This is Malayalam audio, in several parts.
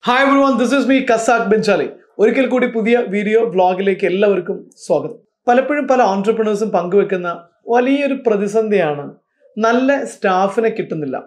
hi everyone this is me കസാഖ് ബെഞ്ചാലി ഒരിക്കൽ കൂടി പുതിയ വീഡിയോ വ്ളോഗിലേക്ക് എല്ലാവർക്കും സ്വാഗതം പലപ്പോഴും പല ഓൺടർപ്രണേഴ്സും പങ്കുവെക്കുന്ന വലിയൊരു പ്രതിസന്ധിയാണ് നല്ല സ്റ്റാഫിനെ കിട്ടുന്നില്ല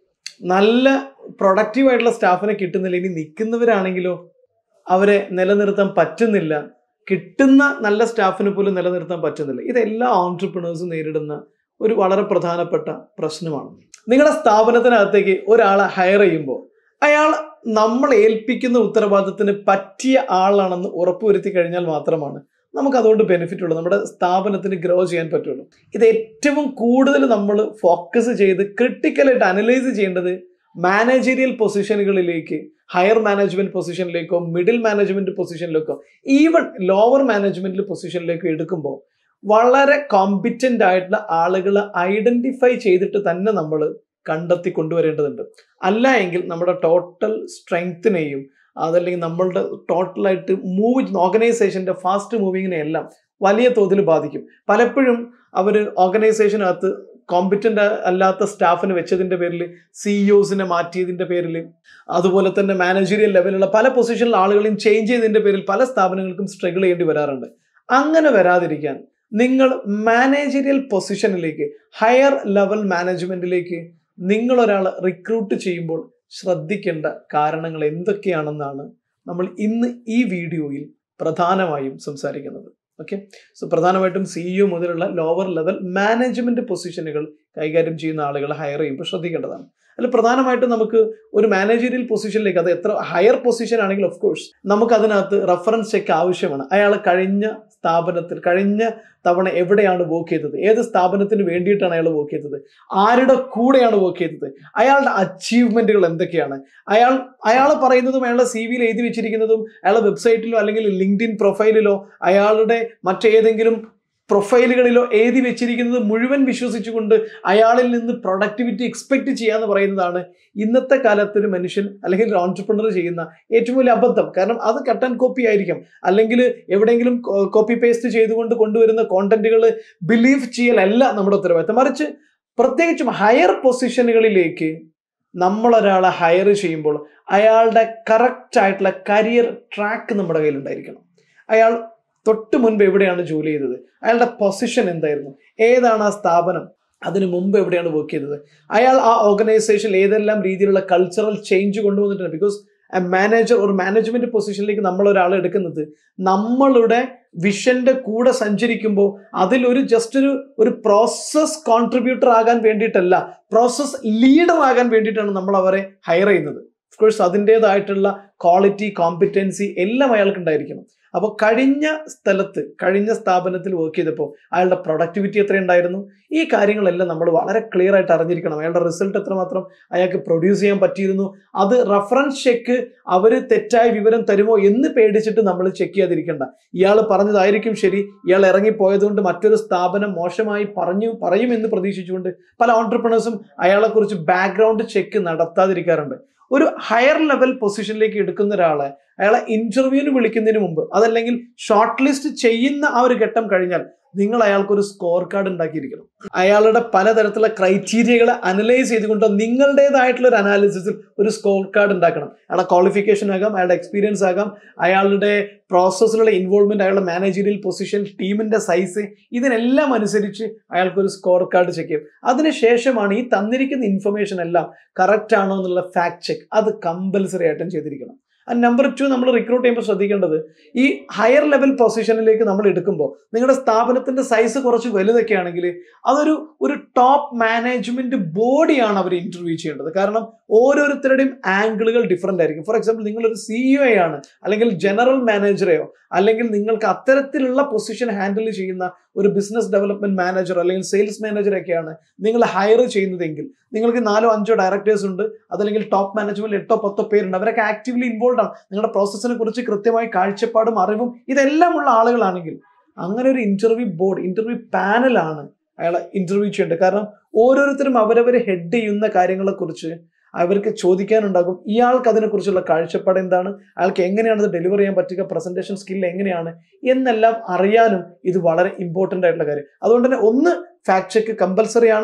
നല്ല പ്രൊഡക്റ്റീവ് ആയിട്ടുള്ള സ്റ്റാഫിനെ കിട്ടുന്നില്ല ഇനി നിൽക്കുന്നവരാണെങ്കിലോ അവരെ നിലനിർത്താൻ പറ്റുന്നില്ല കിട്ടുന്ന നല്ല സ്റ്റാഫിനെ പോലും നിലനിർത്താൻ പറ്റുന്നില്ല ഇത് എല്ലാ ഓൺടർപ്രണേഴ്സും നേരിടുന്ന ഒരു വളരെ പ്രധാനപ്പെട്ട പ്രശ്നമാണ് നിങ്ങളുടെ സ്ഥാപനത്തിനകത്തേക്ക് ഒരാളെ ഹയർ ചെയ്യുമ്പോൾ അയാൾ നമ്മൾ ഏൽപ്പിക്കുന്ന ഉത്തരവാദിത്തത്തിന് പറ്റിയ ആളാണെന്ന് ഉറപ്പുവരുത്തി കഴിഞ്ഞാൽ മാത്രമാണ് നമുക്ക് അതുകൊണ്ട് ബെനിഫിറ്റ് ഉള്ളൂ നമ്മുടെ സ്ഥാപനത്തിന് ഗ്രോ ചെയ്യാൻ പറ്റുള്ളൂ ഇത് ഏറ്റവും കൂടുതൽ നമ്മൾ ഫോക്കസ് ചെയ്ത് ക്രിട്ടിക്കലായിട്ട് അനലൈസ് ചെയ്യേണ്ടത് മാനേജീരിയൽ പൊസിഷനുകളിലേക്ക് ഹയർ മാനേജ്മെന്റ് പൊസിഷനിലേക്കോ മിഡിൽ മാനേജ്മെന്റ് പൊസിഷനിലേക്കോ ഈവൻ ലോവർ മാനേജ്മെന്റ് പൊസിഷനിലേക്കോ എടുക്കുമ്പോൾ വളരെ കോമ്പിറ്റന്റ് ആയിട്ടുള്ള ആളുകളെ ഐഡന്റിഫൈ ചെയ്തിട്ട് തന്നെ നമ്മൾ കണ്ടെത്തി കൊണ്ടുവരേണ്ടതുണ്ട് അല്ല എങ്കിൽ നമ്മുടെ ടോട്ടൽ സ്ട്രെങ്ത്തിനെയും അതല്ലെങ്കിൽ നമ്മളുടെ ടോട്ടലായിട്ട് മൂവ് ഓർഗനൈസേഷൻ്റെ ഫാസ്റ്റ് മൂവിങ്ങിനെ എല്ലാം വലിയ തോതിൽ ബാധിക്കും പലപ്പോഴും അവർ ഓർഗനൈസേഷനകത്ത് കോമ്പിറ്റൻ്റ് അല്ലാത്ത സ്റ്റാഫിനെ വെച്ചതിൻ്റെ പേരിൽ സിഇഒസിനെ മാറ്റിയതിൻ്റെ പേരിൽ അതുപോലെ തന്നെ മാനേജറിയൽ ലെവലുള്ള പല പൊസിഷനിൽ ആളുകളെയും ചേഞ്ച് ചെയ്തതിൻ്റെ പേരിൽ പല സ്ഥാപനങ്ങൾക്കും സ്ട്രഗിൾ ചെയ്യേണ്ടി വരാറുണ്ട് അങ്ങനെ വരാതിരിക്കാൻ നിങ്ങൾ മാനേജറിയൽ പൊസിഷനിലേക്ക് ഹയർ ലെവൽ മാനേജ്മെന്റിലേക്ക് നിങ്ങൾ ഒരാളെ റിക്രൂട്ട് ചെയ്യുമ്പോൾ ശ്രദ്ധിക്കേണ്ട കാരണങ്ങൾ എന്തൊക്കെയാണെന്നാണ് നമ്മൾ ഇന്ന് ഈ വീഡിയോയിൽ പ്രധാനമായും സംസാരിക്കുന്നത് ഓക്കെ സോ പ്രധാനമായിട്ടും സിഇഒ മുതലുള്ള ലോവർ ലെവൽ മാനേജ്മെന്റ് പൊസിഷനുകൾ കൈകാര്യം ചെയ്യുന്ന ആളുകൾ ഹയർ ചെയ്യുമ്പോൾ ശ്രദ്ധിക്കേണ്ടതാണ് അതിൽ പ്രധാനമായിട്ടും നമുക്ക് ഒരു മാനേജറിയൽ പൊസിഷനിലേക്ക് അത് എത്ര ഹയർ പൊസിഷൻ ആണെങ്കിൽ ഓഫ് കോഴ്സ് നമുക്ക് അതിനകത്ത് റെഫറൻസ് ചെക്ക് ആവശ്യമാണ് അയാൾ കഴിഞ്ഞ സ്ഥാപനത്തിൽ കഴിഞ്ഞ തവണ എവിടെയാണ് വർക്ക് ചെയ്തത് ഏത് സ്ഥാപനത്തിന് വേണ്ടിയിട്ടാണ് അയാൾ വർക്ക് ചെയ്തത് ആരുടെ കൂടെയാണ് വർക്ക് ചെയ്തത് അയാളുടെ അച്ചീവ്മെന്റുകൾ എന്തൊക്കെയാണ് അയാൾ അയാൾ പറയുന്നതും അയാളുടെ സി വിയിൽ എഴുതി വെച്ചിരിക്കുന്നതും അയാളുടെ വെബ്സൈറ്റിലോ അല്ലെങ്കിൽ ലിങ്ക്ഡിൻ പ്രൊഫൈലിലോ അയാളുടെ മറ്റേതെങ്കിലും പ്രൊഫൈലുകളിലോ എഴുതി വെച്ചിരിക്കുന്നത് മുഴുവൻ വിശ്വസിച്ചുകൊണ്ട് അയാളിൽ നിന്ന് പ്രൊഡക്ടിവിറ്റി എക്സ്പെക്ട് ചെയ്യാന്ന് പറയുന്നതാണ് ഇന്നത്തെ കാലത്ത് ഒരു മനുഷ്യൻ അല്ലെങ്കിൽ ഒരു ഓൺടർപ്രണർ ചെയ്യുന്ന ഏറ്റവും വലിയ അബദ്ധം കാരണം അത് കട്ട് ആൻഡ് കോപ്പി ആയിരിക്കും അല്ലെങ്കിൽ എവിടെയെങ്കിലും കോപ്പി പേസ്റ്റ് ചെയ്തുകൊണ്ട് കൊണ്ടുവരുന്ന കോണ്ടന്റുകൾ ബിലീവ് ചെയ്യലല്ല നമ്മുടെ ഉത്തരവാദിത്തം മറിച്ച് പ്രത്യേകിച്ചും ഹയർ പൊസിഷനുകളിലേക്ക് നമ്മളൊരാളെ ഹയർ ചെയ്യുമ്പോൾ അയാളുടെ കറക്റ്റ് ആയിട്ടുള്ള കരിയർ ട്രാക്ക് നമ്മുടെ കയ്യിലുണ്ടായിരിക്കണം അയാൾ തൊട്ട് മുൻപ് എവിടെയാണ് ജോലി ചെയ്തത് അയാളുടെ പൊസിഷൻ എന്തായിരുന്നു ഏതാണ് ആ സ്ഥാപനം അതിനു മുമ്പ് എവിടെയാണ് വർക്ക് ചെയ്തത് അയാൾ ആ ഓർഗനൈസേഷനിൽ ഏതെല്ലാം രീതിയിലുള്ള കൾച്ചറൽ ചേഞ്ച് കൊണ്ടുവന്നിട്ടുണ്ട് ബിക്കോസ് മാനേജർ ഒരു മാനേജ്മെന്റ് പൊസിഷനിലേക്ക് നമ്മൾ ഒരാളെ എടുക്കുന്നത് നമ്മളുടെ വിഷന്റെ കൂടെ സഞ്ചരിക്കുമ്പോൾ അതിലൊരു ജസ്റ്റ് ഒരു ഒരു പ്രോസസ് കോൺട്രിബ്യൂട്ടർ ആകാൻ വേണ്ടിയിട്ടല്ല പ്രോസസ് ലീഡർ ആകാൻ വേണ്ടിയിട്ടാണ് നമ്മൾ അവരെ ഹയർ ചെയ്യുന്നത് കോഴ്സ് അതിൻ്റെതായിട്ടുള്ള ക്വാളിറ്റി കോമ്പിറ്റൻസി എല്ലാം അയാൾക്ക് ഉണ്ടായിരിക്കണം അപ്പോൾ കഴിഞ്ഞ സ്ഥലത്ത് കഴിഞ്ഞ സ്ഥാപനത്തിൽ വർക്ക് ചെയ്തപ്പോൾ അയാളുടെ പ്രൊഡക്ടിവിറ്റി എത്ര ഉണ്ടായിരുന്നു ഈ കാര്യങ്ങളെല്ലാം നമ്മൾ വളരെ ക്ലിയർ ആയിട്ട് അറിഞ്ഞിരിക്കണം അയാളുടെ റിസൾട്ട് എത്രമാത്രം അയാൾക്ക് പ്രൊഡ്യൂസ് ചെയ്യാൻ പറ്റിയിരുന്നു അത് റഫറൻസ് ചെക്ക് അവർ തെറ്റായ വിവരം തരുമോ എന്ന് പേടിച്ചിട്ട് നമ്മൾ ചെക്ക് ചെയ്യാതിരിക്കേണ്ട ഇയാൾ പറഞ്ഞതായിരിക്കും ശരി ഇയാൾ ഇറങ്ങിപ്പോയതുകൊണ്ട് മറ്റൊരു സ്ഥാപനം മോശമായി പറഞ്ഞു പറയുമെന്ന് പ്രതീക്ഷിച്ചുകൊണ്ട് പല ഓൺടർപ്രണേഴ്സും അയാളെക്കുറിച്ച് ബാക്ക്ഗ്രൗണ്ട് ചെക്ക് നടത്താതിരിക്കാറുണ്ട് ഒരു ഹയർ ലെവൽ പൊസിഷനിലേക്ക് എടുക്കുന്ന ഒരാളെ അയാളെ ഇന്റർവ്യൂവിന് വിളിക്കുന്നതിന് മുമ്പ് അതല്ലെങ്കിൽ ഷോർട്ട് ലിസ്റ്റ് ചെയ്യുന്ന ആ ഒരു ഘട്ടം കഴിഞ്ഞാൽ നിങ്ങൾ അയാൾക്ക് ഒരു സ്കോർ കാർഡ് ഉണ്ടാക്കിയിരിക്കണം അയാളുടെ പലതരത്തിലുള്ള ക്രൈറ്റീരിയകളെ അനലൈസ് ചെയ്തുകൊണ്ട് നിങ്ങളുടേതായിട്ടുള്ള ഒരു അനാലിസിസിൽ ഒരു സ്കോർ കാർഡ് ഉണ്ടാക്കണം അയാളുടെ ക്വാളിഫിക്കേഷൻ ആകാം അയാളുടെ എക്സ്പീരിയൻസ് ആകാം അയാളുടെ പ്രോസസ്സിലുള്ള ഇൻവോൾവ്മെന്റ് അയാളുടെ മാനേജീരിയൽ പൊസിഷൻ ടീമിന്റെ സൈസ് ഇതിനെല്ലാം അനുസരിച്ച് അയാൾക്കൊരു സ്കോർ കാർഡ് ചെക്ക് ചെയ്യും അതിനുശേഷമാണ് ഈ തന്നിരിക്കുന്ന ഇൻഫർമേഷൻ എല്ലാം കറക്റ്റ് ആണോ എന്നുള്ള ഫാക്ട് ചെക്ക് അത് കമ്പൽസറി ആയിട്ടും ചെയ്തിരിക്കണം നമ്പർ ടു നമ്മൾ റിക്രൂട്ട് ചെയ്യുമ്പോൾ ശ്രദ്ധിക്കേണ്ടത് ഈ ഹയർ ലെവൽ പൊസിഷനിലേക്ക് നമ്മൾ എടുക്കുമ്പോൾ നിങ്ങളുടെ സ്ഥാപനത്തിന്റെ സൈസ് കുറച്ച് വലുതൊക്കെ ആണെങ്കിൽ അതൊരു ഒരു ടോപ്പ് മാനേജ്മെന്റ് ബോഡിയാണ് അവർ ഇന്റർവ്യൂ ചെയ്യേണ്ടത് കാരണം ഓരോരുത്തരുടെയും ആംഗിളുകൾ ഡിഫറെന്റ് ആയിരിക്കും ഫോർ എക്സാമ്പിൾ നിങ്ങളൊരു സിഇഒ ആണ് അല്ലെങ്കിൽ ജനറൽ മാനേജറെയോ അല്ലെങ്കിൽ നിങ്ങൾക്ക് അത്തരത്തിലുള്ള പൊസിഷൻ ഹാൻഡിൽ ചെയ്യുന്ന ഒരു ബിസിനസ് ഡെവലപ്മെന്റ് മാനേജർ അല്ലെങ്കിൽ സെയിൽസ് മാനേജറൊക്കെയാണ് നിങ്ങൾ ഹയർ ചെയ്യുന്നതെങ്കിൽ നിങ്ങൾക്ക് നാലോ അഞ്ചോ ഡയറക്ടേഴ്സ് ഉണ്ട് അതല്ലെങ്കിൽ ടോപ്പ് മാനേജ്മെന്റ് എട്ടോ പത്തോ പേരുണ്ട് അവരൊക്കെ ആക്റ്റീവ്ലി ഇൻവോൾവ് ആണ് നിങ്ങളുടെ പ്രോസസ്സിനെ കുറിച്ച് കൃത്യമായി കാഴ്ചപ്പാടും അറിവും ഇതെല്ലാം ഉള്ള ആളുകളാണെങ്കിൽ അങ്ങനെ ഒരു ഇന്റർവ്യൂ ബോർഡ് ഇന്റർവ്യൂ പാനലാണ് അയാളെ ഇന്റർവ്യൂ ചെയ്യേണ്ടത് കാരണം ഓരോരുത്തരും അവരവർ ഹെഡ് ചെയ്യുന്ന കാര്യങ്ങളെക്കുറിച്ച് അവർക്ക് ചോദിക്കാനുണ്ടാകും ഇയാൾക്ക് അതിനെക്കുറിച്ചുള്ള കാഴ്ചപ്പാട് എന്താണ് അയാൾക്ക് എങ്ങനെയാണ് അത് ഡെലിവർ ചെയ്യാൻ പറ്റുക പ്രസന്റേഷൻ സ്കിൽ എങ്ങനെയാണ് എന്നെല്ലാം അറിയാനും ഇത് വളരെ ഇമ്പോർട്ടൻ്റ് ആയിട്ടുള്ള കാര്യം അതുകൊണ്ട് തന്നെ ഒന്ന് ഫാക്ട് ചെക്ക് കമ്പൽസറി ആണ്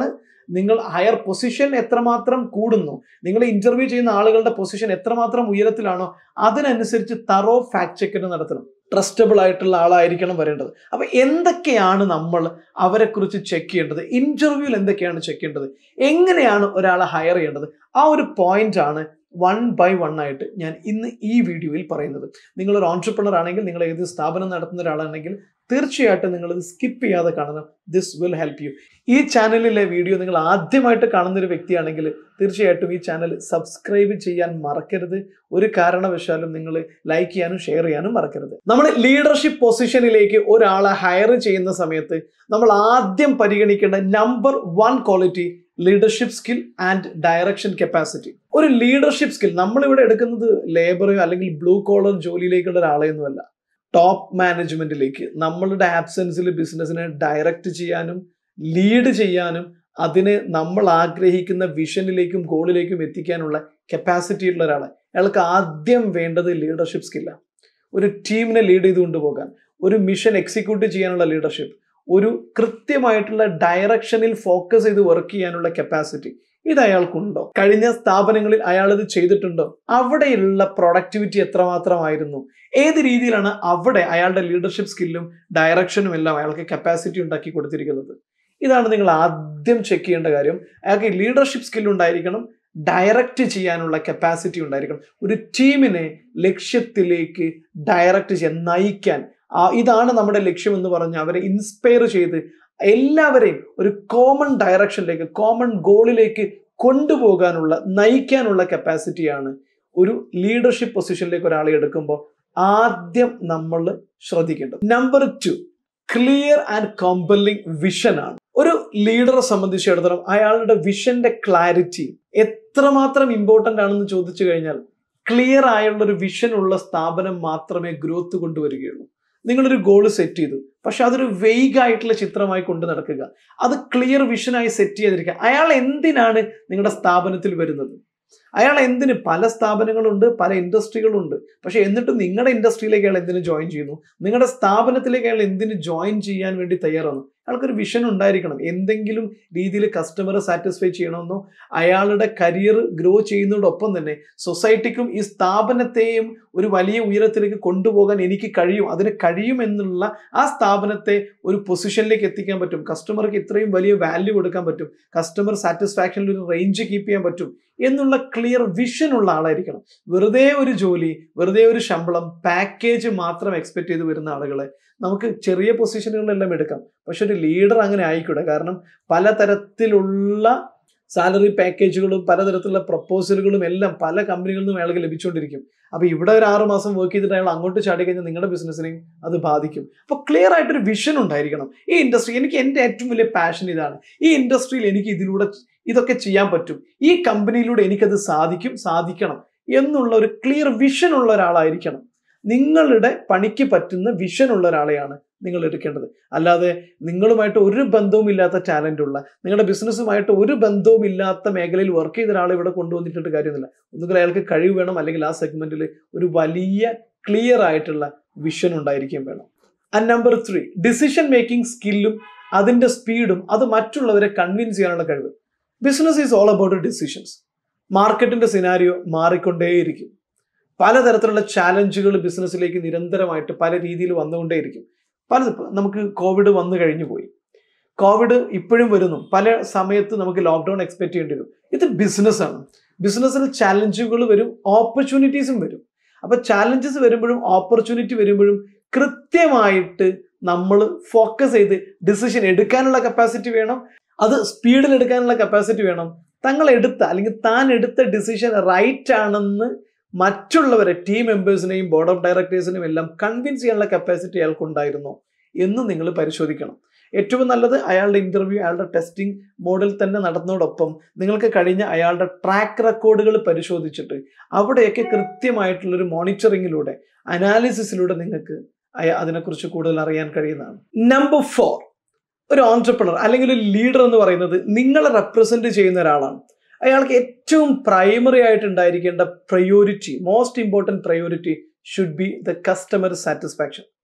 നിങ്ങൾ ഹയർ പൊസിഷൻ എത്രമാത്രം കൂടുന്നു നിങ്ങൾ ഇന്റർവ്യൂ ചെയ്യുന്ന ആളുകളുടെ പൊസിഷൻ എത്രമാത്രം ഉയരത്തിലാണോ അതിനനുസരിച്ച് തറോ ഫാക്ട് ചെക്കിന് നടത്തണം ട്രസ്റ്റബിൾ ആയിട്ടുള്ള ആളായിരിക്കണം വരേണ്ടത് അപ്പൊ എന്തൊക്കെയാണ് നമ്മൾ അവരെ കുറിച്ച് ചെക്ക് ചെയ്യേണ്ടത് ഇന്റർവ്യൂവിൽ എന്തൊക്കെയാണ് ചെക്ക് ചെയ്യേണ്ടത് എങ്ങനെയാണ് ഒരാളെ ഹയർ ചെയ്യേണ്ടത് ആ ഒരു പോയിന്റ് ആണ് വൺ ബൈ വൺ ആയിട്ട് ഞാൻ ഇന്ന് ഈ വീഡിയോയിൽ പറയുന്നത് നിങ്ങളൊരു ഓൺട്രപ്രണർ ആണെങ്കിൽ നിങ്ങൾ ഏത് സ്ഥാപനം നടത്തുന്ന ഒരാളാണെങ്കിൽ തീർച്ചയായിട്ടും നിങ്ങൾ ഇത് സ്കിപ്പ് ചെയ്യാതെ കാണണം ദിസ് വിൽ ഹെൽപ്പ് യു ഈ ചാനലിലെ വീഡിയോ നിങ്ങൾ ആദ്യമായിട്ട് കാണുന്ന ഒരു വ്യക്തിയാണെങ്കിൽ തീർച്ചയായിട്ടും ഈ ചാനൽ സബ്സ്ക്രൈബ് ചെയ്യാൻ മറക്കരുത് ഒരു കാരണവശാലും നിങ്ങൾ ലൈക്ക് ചെയ്യാനും ഷെയർ ചെയ്യാനും മറക്കരുത് നമ്മൾ ലീഡർഷിപ്പ് പൊസിഷനിലേക്ക് ഒരാളെ ഹയർ ചെയ്യുന്ന സമയത്ത് നമ്മൾ ആദ്യം പരിഗണിക്കേണ്ട number one quality leadership skill and direction capacity ഒരു ലീഡർഷിപ്പ് സ്കിൽ നമ്മളിവിടെ എടുക്കുന്നത് ലേബറോ അല്ലെങ്കിൽ ബ്ലൂ കോളർ ജോലിയിലേക്കുള്ള ഒരാളെയൊന്നുമല്ല ടോപ്പ് മാനേജ്മെന്റിലേക്ക് നമ്മളുടെ ആബ്സെൻസിൽ ബിസിനസ്സിനെ ഡയറക്റ്റ് ചെയ്യാനും ലീഡ് ചെയ്യാനും അതിനെ നമ്മൾ ആഗ്രഹിക്കുന്ന വിഷനിലേക്കും ഗോളിലേക്കും എത്തിക്കാനുള്ള കപ്പാസിറ്റി ഉള്ള ഒരാളെ അയാൾക്ക് ആദ്യം വേണ്ടത് ലീഡർഷിപ്പ് സ്കില്ലാണ് ഒരു ടീമിനെ ലീഡ് ചെയ്ത് കൊണ്ടുപോകാൻ ഒരു മിഷൻ എക്സിക്യൂട്ട് ചെയ്യാനുള്ള ലീഡർഷിപ്പ് ഒരു കൃത്യമായിട്ടുള്ള ഡയറക്ഷനിൽ ഫോക്കസ് ചെയ്ത് വർക്ക് ചെയ്യാനുള്ള കപ്പാസിറ്റി ഇത് അയാൾക്കുണ്ടോ കഴിഞ്ഞ സ്ഥാപനങ്ങളിൽ അയാൾ ഇത് ചെയ്തിട്ടുണ്ടോ അവിടെയുള്ള പ്രൊഡക്ടിവിറ്റി എത്രമാത്രമായിരുന്നു ഏത് രീതിയിലാണ് അവിടെ അയാളുടെ ലീഡർഷിപ്പ് സ്കില്ലും ഡയറക്ഷനും എല്ലാം അയാൾക്ക് കപ്പാസിറ്റി ഉണ്ടാക്കി കൊടുത്തിരിക്കുന്നത് ഇതാണ് നിങ്ങൾ ആദ്യം ചെക്ക് ചെയ്യേണ്ട കാര്യം അയാൾക്ക് ലീഡർഷിപ്പ് സ്കിൽ ഉണ്ടായിരിക്കണം ഡയറക്റ്റ് ചെയ്യാനുള്ള കപ്പാസിറ്റി ഉണ്ടായിരിക്കണം ഒരു ടീമിനെ ലക്ഷ്യത്തിലേക്ക് ഡയറക്റ്റ് ചെയ്യാൻ നയിക്കാൻ ആ ഇതാണ് നമ്മുടെ ലക്ഷ്യം എന്ന് പറഞ്ഞ് അവരെ ഇൻസ്പയർ ചെയ്ത് എല്ലാവരെയും ഒരു കോമൺ ഡയറക്ഷനിലേക്ക് കോമൺ ഗോളിലേക്ക് കൊണ്ടുപോകാനുള്ള നയിക്കാനുള്ള കപ്പാസിറ്റിയാണ് ഒരു ലീഡർഷിപ്പ് പൊസിഷനിലേക്ക് ഒരാളെ എടുക്കുമ്പോൾ ആദ്യം നമ്മൾ ശ്രദ്ധിക്കേണ്ടത് number two clear and compelling vision ആണ് ഒരു ലീഡറെ സംബന്ധിച്ചിടത്തോളം അയാളുടെ വിഷന്റെ ക്ലാരിറ്റി എത്രമാത്രം ഇമ്പോർട്ടൻ്റ് ആണെന്ന് ചോദിച്ചു കഴിഞ്ഞാൽ ക്ലിയർ ആയുള്ള ഒരു വിഷൻ ഉള്ള സ്ഥാപനം മാത്രമേ ഗ്രോത്ത് കൊണ്ടുവരികയുള്ളൂ നിങ്ങളൊരു ഗോൾ സെറ്റ് ചെയ്തു പക്ഷെ അതൊരു വെയ്ഗ് ആയിട്ടുള്ള ചിത്രമായി കൊണ്ട് നടക്കുക അത് ക്ലിയർ വിഷനായി സെറ്റ് ചെയ്തിരിക്കുക അയാൾ എന്തിനാണ് നിങ്ങളുടെ സ്ഥാപനത്തിൽ വരുന്നത് അയാൾ എന്തിന് പല സ്ഥാപനങ്ങളുണ്ട് പല ഇൻഡസ്ട്രികളുണ്ട് പക്ഷെ എന്നിട്ടും നിങ്ങളുടെ ഇൻഡസ്ട്രിയിലേക്ക് അയാൾ എന്തിനു ജോയിൻ ചെയ്യുന്നു നിങ്ങളുടെ സ്ഥാപനത്തിലേക്ക് അയാൾ എന്തിനു ജോയിൻ ചെയ്യാൻ വേണ്ടി തയ്യാറാണ് അയാൾക്കൊരു വിഷൻ ഉണ്ടായിരിക്കണം എന്തെങ്കിലും രീതിയിൽ കസ്റ്റമറെ സാറ്റിസ്ഫൈ ചെയ്യണമെന്നോ അയാളുടെ കരിയർ ഗ്രോ ചെയ്യുന്നതോടൊപ്പം തന്നെ സൊസൈറ്റിക്കും ഈ സ്ഥാപനത്തെയും ഒരു വലിയ ഉയരത്തിലേക്ക് കൊണ്ടുപോകാൻ എനിക്ക് കഴിയും അതിന് കഴിയും എന്നുള്ള ആ സ്ഥാപനത്തെ ഒരു പൊസിഷനിലേക്ക് എത്തിക്കാൻ പറ്റും കസ്റ്റമർക്ക് ഇത്രയും വലിയ വാല്യൂ കൊടുക്കാൻ പറ്റും കസ്റ്റമർ സാറ്റിസ്ഫാക്ഷനിൽ ഒരു റേഞ്ച് കീപ്പ് ചെയ്യാൻ പറ്റും എന്നുള്ള ക്ലിയർ വിഷൻ ഉള്ള ആളായിരിക്കണം വെറുതെ ഒരു ജോലി വെറുതെ ഒരു ശമ്പളം പാക്കേജ് മാത്രം എക്സ്പെക്ട് ചെയ്ത് വരുന്ന ആളുകളെ നമുക്ക് ചെറിയ പൊസിഷനുകളെല്ലാം എടുക്കാം പക്ഷെ ഒരു ലീഡർ അങ്ങനെ ആയിക്കൂടെ കാരണം പലതരത്തിലുള്ള സാലറി പാക്കേജുകളും പലതരത്തിലുള്ള പ്രപ്പോസലുകളും എല്ലാം പല കമ്പനികളിൽ നിന്നും അയാൾക്ക് ലഭിച്ചുകൊണ്ടിരിക്കും അപ്പൊ ഇവിടെ ഒരു ആറ് മാസം വർക്ക് ചെയ്തിട്ട് അയാൾ അങ്ങോട്ട് ചാടി കഴിഞ്ഞാൽ നിങ്ങളുടെ ബിസിനസ്സിനെയും അത് ബാധിക്കും അപ്പൊ ക്ലിയർ ആയിട്ടൊരു വിഷൻ ഉണ്ടായിരിക്കണം ഈ ഇൻഡസ്ട്രി എനിക്ക് എൻ്റെ ഏറ്റവും വലിയ പാഷൻ ഇതാണ് ഈ ഇൻഡസ്ട്രിയിൽ എനിക്ക് ഇതിലൂടെ ഇതൊക്കെ ചെയ്യാൻ പറ്റും ഈ കമ്പനിയിലൂടെ എനിക്കത് സാധിക്കും സാധിക്കണം എന്നുള്ള ഒരു ക്ലിയർ വിഷൻ ഉള്ള ഒരാളായിരിക്കണം നിങ്ങളുടെ പണിക്ക് പറ്റുന്ന വിഷൻ ഉള്ള ഒരാളെയാണ് നിങ്ങൾ എടുക്കേണ്ടത് അല്ലാതെ നിങ്ങളുമായിട്ട് ഒരു ബന്ധവും ഇല്ലാത്ത ടാലൻ്റ് ഉള്ള നിങ്ങളുടെ ബിസിനസ്സുമായിട്ട് ഒരു ബന്ധവും ഇല്ലാത്ത മേഖലയിൽ വർക്ക് ചെയ്ത ഒരാളെ ഇവിടെ കൊണ്ടുവന്നിട്ട് കാര്യമൊന്നുമില്ല ഒന്നുകിൽ അയാൾക്ക് കഴിവ് വേണം അല്ലെങ്കിൽ ആ സെഗ്മെന്റിൽ ഒരു വലിയ ക്ലിയർ ആയിട്ടുള്ള വിഷൻ ഉണ്ടായിരിക്കുകയും വേണം and number three decision making സ്കില്ലും അതിന്റെ സ്പീഡും അത് മറ്റുള്ളവരെ കൺവിൻസ് ചെയ്യാനുള്ള കഴിവ് business is all about decisions മാർക്കറ്റിന്റെ സിനാരിയോ മാറിക്കൊണ്ടേയിരിക്കും പലതരത്തിലുള്ള ചാലഞ്ചുകൾ ബിസിനസ്സിലേക്ക് നിരന്തരമായിട്ട് പല രീതിയിൽ വന്നുകൊണ്ടേയിരിക്കും പല നമുക്ക് കോവിഡ് വന്നു കഴിഞ്ഞു പോയി കോവിഡ് ഇപ്പോഴും വരുന്നു പല സമയത്ത് നമുക്ക് ലോക്ക്ഡൗൺ എക്സ്പെക്ട് ചെയ്യേണ്ടി വരും ഇത് ബിസിനസ്സാണ് ബിസിനസ്സിൽ ചാലഞ്ചുകൾ വരും ഓപ്പർച്യൂണിറ്റീസും വരും അപ്പൊ ചാലഞ്ചസ് വരുമ്പോഴും ഓപ്പർച്യൂണിറ്റി വരുമ്പോഴും കൃത്യമായിട്ട് നമ്മൾ ഫോക്കസ് ചെയ്ത് ഡിസിഷൻ എടുക്കാനുള്ള കപ്പാസിറ്റി വേണം അത് സ്പീഡിൽ എടുക്കാനുള്ള കപ്പാസിറ്റി വേണം തങ്ങൾ എടുത്ത അല്ലെങ്കിൽ താൻ എടുത്ത ഡിസിഷൻ റൈറ്റ് ആണെന്ന് മറ്റുള്ളവരെ ടീം മെമ്പേഴ്സിനെയും ബോർഡ് ഓഫ് ഡയറക്ടേഴ്സിനെയും എല്ലാം കൺവിൻസ് ചെയ്യാനുള്ള കപ്പാസിറ്റി അയാൾക്ക് ഉണ്ടായിരുന്നോ എന്ന് നിങ്ങൾ പരിശോധിക്കണം ഏറ്റവും നല്ലത് അയാളുടെ ഇന്റർവ്യൂ അയാളുടെ ടെസ്റ്റിംഗ് മോഡിൽ തന്നെ നടന്നതോടൊപ്പം നിങ്ങൾക്ക് കഴിഞ്ഞ അയാളുടെ ട്രാക്ക് റെക്കോർഡുകൾ പരിശോധിച്ചിട്ട് അവിടെയൊക്കെ കൃത്യമായിട്ടുള്ളൊരു മോണിറ്ററിങ്ങിലൂടെ അനാലിസിസിലൂടെ നിങ്ങൾക്ക് അയ- അതിനെക്കുറിച്ച് കൂടുതൽ അറിയാൻ കഴിയുന്നതാണ് നമ്പർ ഫോർ ഒരു ഓൺടർപ്രണർ അല്ലെങ്കിൽ ഒരു ലീഡർ എന്ന് പറയുന്നത് നിങ്ങളെ റെപ്രസെന്റ് ചെയ്യുന്ന ഒരാളാണ് അയാൾക്ക് ഏറ്റവും പ്രൈമറി ആയിട്ട് ഉണ്ടായിരിക്കേണ്ട priority most important priority should be the customer satisfaction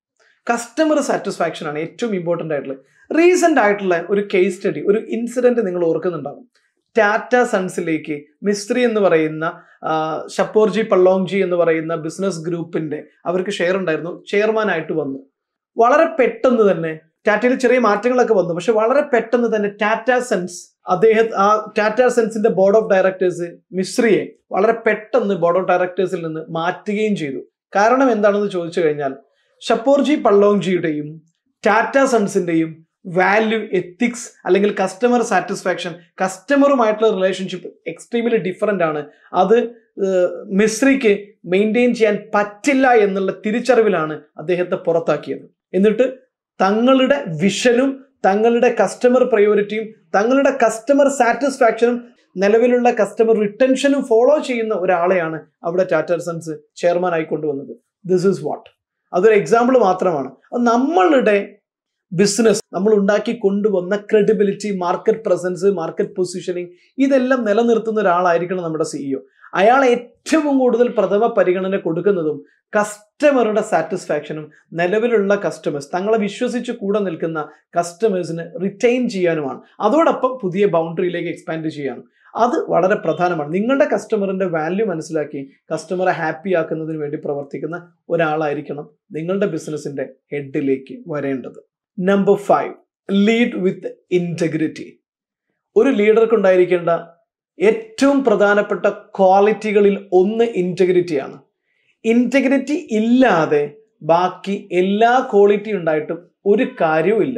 customer satisfaction ആണ് ഏറ്റവും ഇമ്പോർട്ടൻ്റ് ആയിട്ടുള്ളത് റീസെൻ്റ് ആയിട്ടുള്ള ഒരു കേസ് സ്റ്റഡി ഒരു ഇൻസിഡൻറ്റ് നിങ്ങൾ ഓർക്കുന്നുണ്ടാകും ടാറ്റ സൺസിലേക്ക് മിസ്ത്രി എന്ന് പറയുന്ന ഷപ്പോർജി പള്ളോങ്ജി എന്ന് പറയുന്ന ബിസിനസ് ഗ്രൂപ്പിന്റെ അവർക്ക് ഷെയർ ഉണ്ടായിരുന്നു ചെയർമാൻ ആയിട്ട് വന്നു വളരെ പെട്ടെന്ന് തന്നെ ടാറ്റയിൽ ചെറിയ മാറ്റങ്ങളൊക്കെ വന്നു പക്ഷെ വളരെ പെട്ടെന്ന് തന്നെ ടാറ്റ സെൻസ് അദ്ദേഹം ആ ടാറ്റ സെൻസിന്റെ ബോർഡ് ഓഫ് ഡയറക്ടേഴ്സ് മിശ്രിയെ വളരെ പെട്ടെന്ന് ബോർഡ് ഓഫ് ഡയറക്ടേഴ്സിൽ നിന്ന് മാറ്റുകയും ചെയ്തു കാരണം എന്താണെന്ന് ചോദിച്ചു കഴിഞ്ഞാൽ ഷപ്പോർജി പള്ളോങ്ജിയുടെയും ടാറ്റ സൺസിന്റെയും വാല്യൂ എത്തിക്സ് അല്ലെങ്കിൽ കസ്റ്റമർ സാറ്റിസ്ഫാക്ഷൻ കസ്റ്റമറുമായിട്ടുള്ള റിലേഷൻഷിപ്പ് എക്സ്ട്രീംലി ഡിഫറെൻ്റ് ആണ് അത് മിശ്രിക്ക് മെയിൻറ്റെയിൻ ചെയ്യാൻ പറ്റില്ല എന്നുള്ള തിരിച്ചറിവിലാണ് അദ്ദേഹത്തെ പുറത്താക്കിയത് എന്നിട്ട് തങ്ങളുടെ വിഷനും തങ്ങളുടെ കസ്റ്റമർ പ്രയോറിറ്റിയും തങ്ങളുടെ കസ്റ്റമർ സാറ്റിസ്ഫാക്ഷനും നിലവിലുള്ള കസ്റ്റമർ റിട്ടൻഷനും ഫോളോ ചെയ്യുന്ന ഒരാളെയാണ് അവിടെ ടാറ്റ സൺസ് ചെയർമാൻ ആയി കൊണ്ടുവന്നത് ദിസ് ഇസ് വാട്ട് അതൊരു എക്സാമ്പിൾ മാത്രമാണ് നമ്മളുടെ ബിസിനസ് നമ്മൾ ഉണ്ടാക്കി കൊണ്ടുവന്ന credibility market presence market positioning ഇതെല്ലാം നിലനിർത്തുന്ന ഒരാളായിരിക്കണം നമ്മുടെ സിഇഒ അയാൾ ഏറ്റവും കൂടുതൽ പ്രഥമ പരിഗണന കൊടുക്കുന്നതും കസ്റ്റമറുടെ സാറ്റിസ്ഫാക്ഷനും നിലവിലുള്ള കസ്റ്റമേഴ്സ് തങ്ങളെ വിശ്വസിച്ച് കൂടെ നിൽക്കുന്ന കസ്റ്റമേഴ്സിന് റിറ്റൈൻ ചെയ്യാനുമാണ് അതോടൊപ്പം പുതിയ ബൗണ്ടറിയിലേക്ക് എക്സ്പാൻഡ് ചെയ്യാനും അത് വളരെ പ്രധാനമാണ് നിങ്ങളുടെ കസ്റ്റമറിന്റെ വാല്യൂ മനസ്സിലാക്കി കസ്റ്റമറെ ഹാപ്പി ആക്കുന്നതിന് വേണ്ടി പ്രവർത്തിക്കുന്ന ഒരാളായിരിക്കണം നിങ്ങളുടെ ബിസിനസിന്റെ ഹെഡിലേക്ക് വരേണ്ടത് number five lead with integrity ഒരു ലീഡർക്ക് ഉണ്ടായിരിക്കേണ്ട ഏറ്റവും പ്രധാനപ്പെട്ട ക്വാളിറ്റികളിൽ ഒന്ന് ഇൻറ്റഗ്രിറ്റിയാണ് ഇൻറ്റഗ്രിറ്റി ഇല്ലാതെ ബാക്കി എല്ലാ ക്വാളിറ്റി ഉണ്ടായിട്ടും ഒരു കാര്യവും ഇല്ല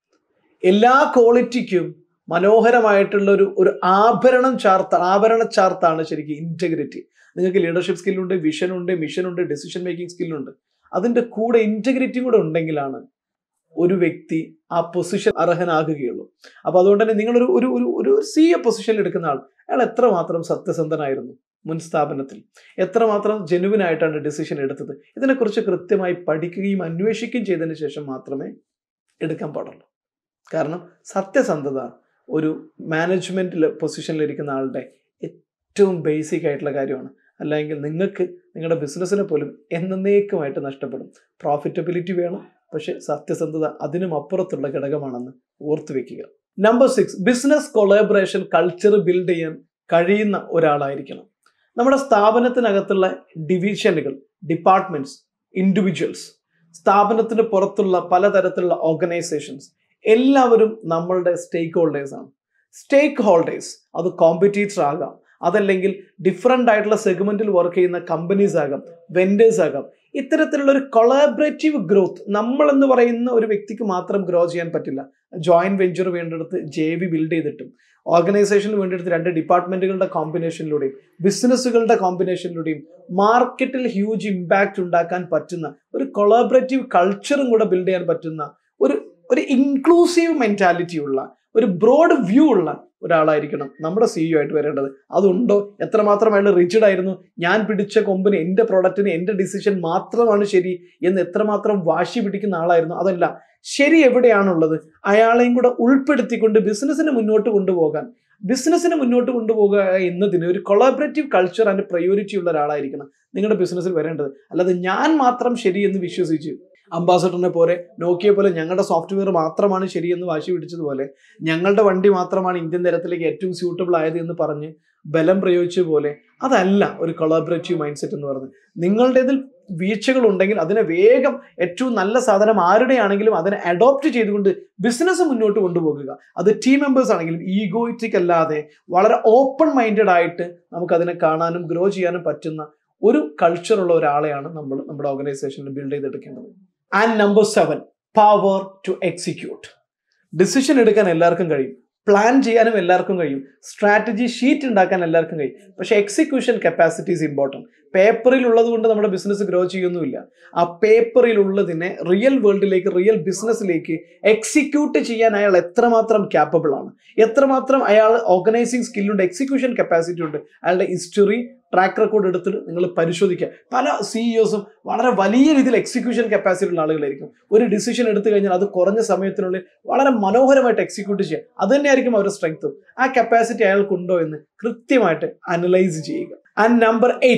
എല്ലാ ക്വാളിറ്റിക്കും മനോഹരമായിട്ടുള്ള ഒരു ഒരു ആഭരണം ചാർത്ത ആഭരണ ചാർത്താണ് ശരിക്കും ഇൻറ്റഗ്രിറ്റി നിങ്ങൾക്ക് ലീഡർഷിപ്പ് സ്കില്ലുണ്ട് വിഷനുണ്ട് മിഷനുണ്ട് ഡെസിഷൻ മേക്കിംഗ് സ്കില്ലുണ്ട് അതിൻ്റെ കൂടെ ഇൻറ്റഗ്രിറ്റിയും കൂടെ ഉണ്ടെങ്കിലാണ് ഒരു വ്യക്തി ആ പൊസിഷൻ അർഹനാകുകയുള്ളൂ അപ്പൊ അതുകൊണ്ട് തന്നെ നിങ്ങളൊരു ഒരു ഒരു ഒരു സി എ പൊസിഷനിൽ എടുക്കുന്ന ആൾ അയാൾ എത്രമാത്രം സത്യസന്ധനായിരുന്നു മുൻ സ്ഥാപനത്തിൽ എത്രമാത്രം ജെനുവിൻ ആയിട്ടാണ് ഡിസിഷൻ എടുത്തത് ഇതിനെക്കുറിച്ച് കൃത്യമായി പഠിക്കുകയും അന്വേഷിക്കുകയും ചെയ്തതിന് ശേഷം മാത്രമേ എടുക്കാൻ പാടുള്ളൂ കാരണം സത്യസന്ധത ഒരു മാനേജ്മെന്റ് പൊസിഷനിലിരിക്കുന്ന ആളുടെ ഏറ്റവും ബേസിക് ആയിട്ടുള്ള കാര്യമാണ് അല്ലെങ്കിൽ നിങ്ങൾക്ക് നിങ്ങളുടെ ബിസിനസ്സിനെ പോലും എന്നേക്കുമായിട്ട് നഷ്ടപ്പെടും പ്രോഫിറ്റബിലിറ്റി വേണം പക്ഷെ സത്യസന്ധത അതിനും അപ്പുറത്തുള്ള ഘടകമാണെന്ന് ഓർത്തു വെക്കുക number six business collaboration culture build ചെയ്യാൻ കഴിയുന്ന ഒരാളായിരിക്കണം നമ്മുടെ സ്ഥാപനത്തിനകത്തുള്ള ഡിവിഷനുകൾ ഡിപ്പാർട്ട്മെന്റ്സ് ഇൻഡിവിജ്വൽസ് സ്ഥാപനത്തിന് പുറത്തുള്ള പലതരത്തിലുള്ള ഓർഗനൈസേഷൻസ് എല്ലാവരും നമ്മളുടെ സ്റ്റേക്ക് ഹോൾഡേഴ്സ് ആണ് സ്റ്റേക്ക് ഹോൾഡേഴ്സ് അത് കോമ്പറ്റീറ്റർ ആകാം അതല്ലെങ്കിൽ ഡിഫറെൻ്റ് ആയിട്ടുള്ള സെഗ്മെന്റിൽ വർക്ക് ചെയ്യുന്ന കമ്പനീസ് ആകാം വെൻഡേഴ്സ് ആകാം ഇത്തരത്തിലുള്ള ഒരു കൊളാബറേറ്റീവ് ഗ്രോത്ത് നമ്മൾ എന്ന് പറയുന്ന ഒരു വ്യക്തിക്ക് മാത്രം ഗ്രോ ചെയ്യാൻ പറ്റില്ല ജോയിന്റ് വെഞ്ചർ വേണ്ടെടുത്ത് ജെ വി ബിൽഡ് ചെയ്തിട്ടും ഓർഗനൈസേഷന് വേണ്ടിയെടുത്ത് രണ്ട് ഡിപ്പാർട്ട്മെന്റുകളുടെ കോമ്പിനേഷനിലൂടെയും ബിസിനസ്സുകളുടെ കോമ്പിനേഷനിലൂടെയും മാർക്കറ്റിൽ ഹ്യൂജ് ഇമ്പാക്റ്റ് ഉണ്ടാക്കാൻ പറ്റുന്ന ഒരു കൊളാബറേറ്റീവ് കൾച്ചറും കൂടെ ബിൽഡ് ചെയ്യാൻ പറ്റുന്ന ഒരു ഒരു ഇൻക്ലൂസീവ് മെന്റാലിറ്റി ഉള്ള ഒരു ബ്രോഡ് വ്യൂ ഉള്ള ഒരാളായിരിക്കണം നമ്മുടെ സിഇഒ ആയിട്ട് വരേണ്ടത് അതുണ്ടോ എത്രമാത്രം അയാൾ റിജിഡ് ആയിരുന്നു ഞാൻ പിടിച്ച കൊമ്പിന് എൻ്റെ പ്രോഡക്റ്റിന് എൻ്റെ ഡിസിഷൻ മാത്രമാണ് ശരി എന്ന് എത്രമാത്രം വാശി പിടിക്കുന്ന ആളായിരുന്നു അതല്ല ശരി എവിടെയാണുള്ളത് അയാളെയും കൂടെ ഉൾപ്പെടുത്തിക്കൊണ്ട് ബിസിനസ്സിനെ മുന്നോട്ട് കൊണ്ടുപോകാൻ ബിസിനസ്സിനെ മുന്നോട്ട് കൊണ്ടുപോകുക എന്നതിന് ഒരു കൊളാബറേറ്റീവ് കൾച്ചർ ആൻഡ് പ്രയോറിറ്റി ഉള്ള ഒരാളായിരിക്കണം നിങ്ങളുടെ ബിസിനസ്സിൽ വരേണ്ടത് അല്ലാതെ ഞാൻ മാത്രം ശരി എന്ന് വിശ്വസിച്ച് അംബാസഡറിനെ പോലെ നോക്കിയ പോലെ ഞങ്ങളുടെ സോഫ്റ്റ്വെയർ മാത്രമാണ് ശരിയെന്ന് വാശി പിടിച്ചതുപോലെ ഞങ്ങളുടെ വണ്ടി മാത്രമാണ് ഇന്ത്യൻ തരത്തിലേക്ക് ഏറ്റവും സ്യൂട്ടബിൾ ആയത് എന്ന് പറഞ്ഞ് ബലം പ്രയോഗിച്ച പോലെ അതല്ല ഒരു കൊളാബറേറ്റീവ് മൈൻഡ് സെറ്റ് എന്ന് പറയുന്നത് നിങ്ങളുടേതിൽ വീഴ്ചകൾ ഉണ്ടെങ്കിൽ അതിനെ വേഗം ഏറ്റവും നല്ല സാധനം ആരുടെയാണെങ്കിലും അതിനെ അഡോപ്റ്റ് ചെയ്തുകൊണ്ട് ബിസിനസ് മുന്നോട്ട് കൊണ്ടുപോകുക അത് ടീം മെമ്പേഴ്സ് ആണെങ്കിലും ഈഗോയിറ്റിക് അല്ലാതെ വളരെ ഓപ്പൺ മൈൻഡഡ് ആയിട്ട് നമുക്ക് അതിനെ കാണാനും ഗ്രോ ചെയ്യാനും പറ്റുന്ന ഒരു കൾച്ചറുള്ള ഒരാളെയാണ് നമ്മൾ നമ്മുടെ ഓർഗനൈസേഷനിൽ ബിൽഡ് ചെയ്തെടുക്കേണ്ടത് and number seven power to execute decision എടുക്കാൻ എല്ലാവർക്കും കഴിയും പ്ലാൻ ചെയ്യാനും എല്ലാവർക്കും കഴിയും സ്ട്രാറ്റജി ഷീറ്റ് ഉണ്ടാക്കാൻ എല്ലാവർക്കും കഴിയും പക്ഷേ എക്സിക്യൂഷൻ കപ്പാസിറ്റി ഈസ് ഇമ്പോർട്ടൻറ്റ് പേപ്പറിൽ ഉള്ളത് കൊണ്ട് നമ്മുടെ ബിസിനസ് ഗ്രോ ചെയ്യൊന്നുമില്ല ആ പേപ്പറിൽ ഉള്ളതിനെ റിയൽ വേൾഡിലേക്ക് റിയൽ ബിസിനസ്സിലേക്ക് എക്സിക്യൂട്ട് ചെയ്യാൻ അയാൾ എത്രമാത്രം ക്യാപ്പബിൾ ആണ് എത്രമാത്രം അയാൾ ഓർഗനൈസിങ് സ്കില്ലുണ്ട് എക്സിക്യൂഷൻ കപ്പാസിറ്റി ഉണ്ട് അയാളുടെ ഹിസ്റ്ററി ട്രാക്ക് റെക്കോർഡ് എടുത്തിട്ട് നിങ്ങൾ പരിശോധിക്കുക പല സിഇഒസും വളരെ വലിയ രീതിയിൽ എക്സിക്യൂഷൻ കപ്പാസിറ്റി ഉള്ള ആളുകളായിരിക്കും ഒരു ഡിസിഷൻ എടുത്തു കഴിഞ്ഞാൽ അത് കുറഞ്ഞ സമയത്തിനുള്ളിൽ വളരെ മനോഹരമായിട്ട് എക്സിക്യൂട്ട് ചെയ്യുക അത് തന്നെയായിരിക്കും അവരുടെ സ്ട്രെങ്ത് ആ കപ്പാസിറ്റി അയാൾക്കുണ്ടോ എന്ന് കൃത്യമായിട്ട് അനലൈസ് ചെയ്യുക ആൻഡ് നമ്പർ എയ്റ്റ്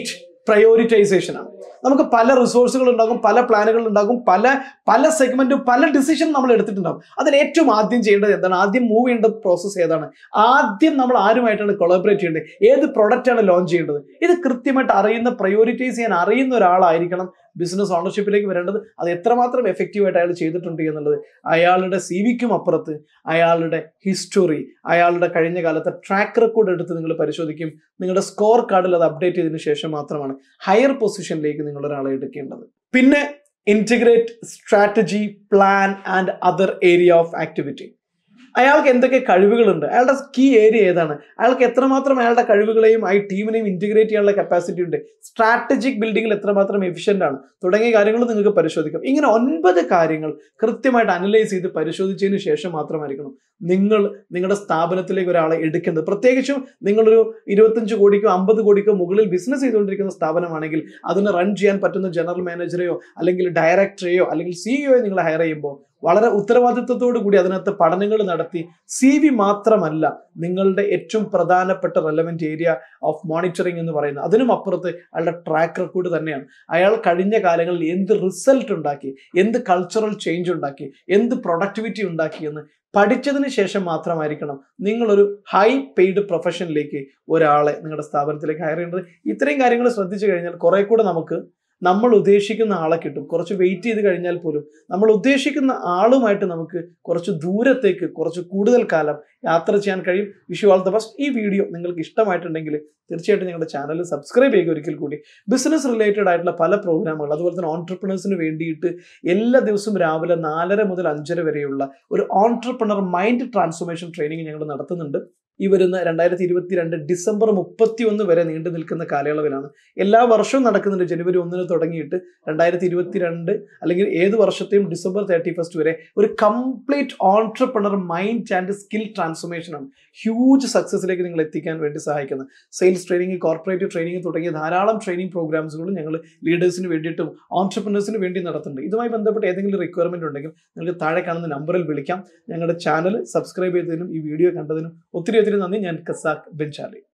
പ്രയോറിറ്റൈസേഷൻ ആണ് നമുക്ക് പല റിസോഴ്സുകൾ ഉണ്ടാകും പല പ്ലാനുകൾ ഉണ്ടാകും പല പല സെഗ്മെന്റും പല ഡിസിഷൻ നമ്മൾ എടുത്തിട്ടുണ്ടാകും അതിൽ ഏറ്റവും ആദ്യം ചെയ്യേണ്ടത് എന്താണ് ആദ്യം മൂവ് ചെയ്യേണ്ട പ്രോസസ്സ് ഏതാണ് ആദ്യം നമ്മൾ ആരുമായിട്ടാണ് കൊളാബറേറ്റ് ചെയ്യേണ്ടത് ഏത് product ആണ് ലോഞ്ച് ചെയ്യേണ്ടത് ഇത് കൃത്യമായിട്ട് അറിയുന്ന പ്രയോറിറ്റൈസ് ചെയ്യാൻ അറിയുന്ന ഒരാളായിരിക്കണം ബിസിനസ് ഓണർഷിപ്പിലേക്ക് വരേണ്ടത് അത് എത്രമാത്രം എഫക്റ്റീവായിട്ട് അയാൾ ചെയ്തിട്ടുണ്ട് എന്നുള്ളത് അയാളുടെ സി വിക്കും അപ്പുറത്ത് അയാളുടെ ഹിസ്റ്ററി അയാളുടെ കഴിഞ്ഞ കാലത്തെ ട്രാക്ക് റെക്കോർഡ് എടുത്ത് നിങ്ങൾ പരിശോധിക്കും നിങ്ങളുടെ സ്കോർ കാർഡിൽ അത് അപ്ഡേറ്റ് ചെയ്തതിനു ശേഷം മാത്രമാണ് ഹയർ പൊസിഷനിലേക്ക് നിങ്ങൾ ഒരാളെ എടുക്കേണ്ടത് പിന്നെ integrate strategy plan and other area of activity അയാൾക്ക് എന്തൊക്കെ കഴിവുകളുണ്ട് അയാളുടെ കീ ഏരിയ ഏതാണ് അയാൾക്ക് എത്രമാത്രം അയാളുടെ കഴിവുകളെയും ആ ടീമിനെയും ഇന്റഗ്രേറ്റ് ചെയ്യാനുള്ള കപ്പാസിറ്റി ഉണ്ട് സ്ട്രാറ്റജിക് ബിൽഡിങ്ങിൽ എത്രമാത്രം എഫിഷ്യൻ്റ് ആണ് തുടങ്ങിയ കാര്യങ്ങൾ നിങ്ങൾക്ക് പരിശോധിക്കാം ഇങ്ങനെ ഒൻപത് കാര്യങ്ങൾ കൃത്യമായിട്ട് അനലൈസ് ചെയ്ത് പരിശോധിച്ചതിന് ശേഷം മാത്രമായിരിക്കണം നിങ്ങൾ നിങ്ങളുടെ സ്ഥാപനത്തിലേക്ക് ഒരാളെ എടുക്കേണ്ടത് പ്രത്യേകിച്ചും നിങ്ങളൊരു ഇരുപത്തഞ്ച് കോടിക്കോ അമ്പത് കോടിക്കോ മുകളിൽ ബിസിനസ് ചെയ്തുകൊണ്ടിരിക്കുന്ന സ്ഥാപനമാണെങ്കിൽ അതിന് റൺ ചെയ്യാൻ പറ്റുന്ന ജനറൽ മാനേജറെയോ അല്ലെങ്കിൽ ഡയറക്ടറെയോ അല്ലെങ്കിൽ സിഇഒയോ നിങ്ങൾ ഹയർ ചെയ്യുമ്പോൾ വളരെ ഉത്തരവാദിത്വത്തോടു കൂടി അതിനകത്ത് പഠനങ്ങൾ നടത്തി സി വി മാത്രമല്ല നിങ്ങളുടെ ഏറ്റവും പ്രധാനപ്പെട്ട റെലവെന്റ് ഏരിയ ഓഫ് മോണിറ്ററിംഗ് എന്ന് പറയുന്നത് അതിനും അപ്പുറത്ത് അയാളുടെ ട്രാക്ക് റെക്കോർഡ് തന്നെയാണ് അയാൾ കഴിഞ്ഞ കാലങ്ങളിൽ എന്ത് റിസൾട്ട് ഉണ്ടാക്കി എന്ത് കൾച്ചറൽ ചേഞ്ച് ഉണ്ടാക്കി എന്ത് പ്രൊഡക്ടിവിറ്റി ഉണ്ടാക്കി എന്ന് പഠിച്ചതിന് ശേഷം മാത്രമായിരിക്കണം നിങ്ങളൊരു ഹൈ പെയ്ഡ് പ്രൊഫഷനിലേക്ക് ഒരാളെ നിങ്ങളുടെ സ്ഥാപനത്തിലേക്ക് ഹയർ ചെയ്യേണ്ടത് ഇത്രയും കാര്യങ്ങൾ ശ്രദ്ധിച്ചു കഴിഞ്ഞാൽ കുറെ കൂടെ നമുക്ക് നമ്മൾ ഉദ്ദേശിക്കുന്ന ആളെ കിട്ടും കുറച്ച് വെയിറ്റ് ചെയ്ത് കഴിഞ്ഞാൽ പോലും നമ്മൾ ഉദ്ദേശിക്കുന്ന ആളുമായിട്ട് നമുക്ക് കുറച്ച് ദൂരത്തേക്ക് കുറച്ച് കൂടുതൽ കാലം യാത്ര ചെയ്യാൻ കഴിയും വിഷു ആൾ ദ ബെസ്റ്റ് ഈ വീഡിയോ നിങ്ങൾക്ക് ഇഷ്ടമായിട്ടുണ്ടെങ്കിൽ തീർച്ചയായിട്ടും ഞങ്ങളുടെ ചാനൽ സബ്സ്ക്രൈബ് ചെയ്യുക ഒരിക്കൽ കൂടി ബിസിനസ് റിലേറ്റഡ് ആയിട്ടുള്ള പല പ്രോഗ്രാമുകൾ അതുപോലെ തന്നെ ഓൺടർപ്രണേഴ്സിന് വേണ്ടിയിട്ട് എല്ലാ ദിവസവും രാവിലെ നാലര മുതൽ അഞ്ചര വരെയുള്ള ഒരു ഓൺടർപ്രണർ മൈൻഡ് ട്രാൻസ്ഫോർമേഷൻ ട്രെയിനിങ് ഞങ്ങൾ നടത്തുന്നുണ്ട് ഈ വരുന്ന രണ്ടായിരത്തി ഇരുപത്തിരണ്ട് ഡിസംബർ മുപ്പത്തി ഒന്ന് വരെ നീണ്ടു നിൽക്കുന്ന കാലയളവിലാണ് എല്ലാ വർഷവും നടക്കുന്നുണ്ട് ജനുവരി ഒന്നിന് തുടങ്ങിയിട്ട് രണ്ടായിരത്തി ഇരുപത്തിരണ്ട് അല്ലെങ്കിൽ ഏത് വർഷത്തെയും ഡിസംബർ തേർട്ടി ഫസ്റ്റ് വരെ ഒരു complete entrepreneur mind and skill transformation ആണ് ഹ്യൂജ് സക്സസിലേക്ക് നിങ്ങൾ എത്തിക്കാൻ വേണ്ടി സഹായിക്കുന്നത് സെയിൽസ് ട്രെയിനിങ് കോർപ്പറേറ്റ് ട്രെയിനിങ് തുടങ്ങിയ ധാരാളം ട്രെയിനിങ് പ്രോഗ്രാംസുകളും ഞങ്ങൾ ലീഡേഴ്സിന് വേണ്ടിയിട്ടും ഓൺട്രപ്രണേഴ്സിന് വേണ്ടി നടത്തുന്നുണ്ട് ഇതുമായി ബന്ധപ്പെട്ട് ഏതെങ്കിലും റിക്വയർമെന്റ് ഉണ്ടെങ്കിൽ നിങ്ങൾക്ക് താഴെ കാണുന്ന നമ്പറിൽ വിളിക്കാം ഞങ്ങളുടെ ചാനൽ സബ്സ്ക്രൈബ് ചെയ്തതിനും ഈ വീഡിയോ കണ്ടതിനും ഒത്തിരി ഒത്തിരി നന്ദി ഞാൻ കസാഖ് ബെഞ്ചാലി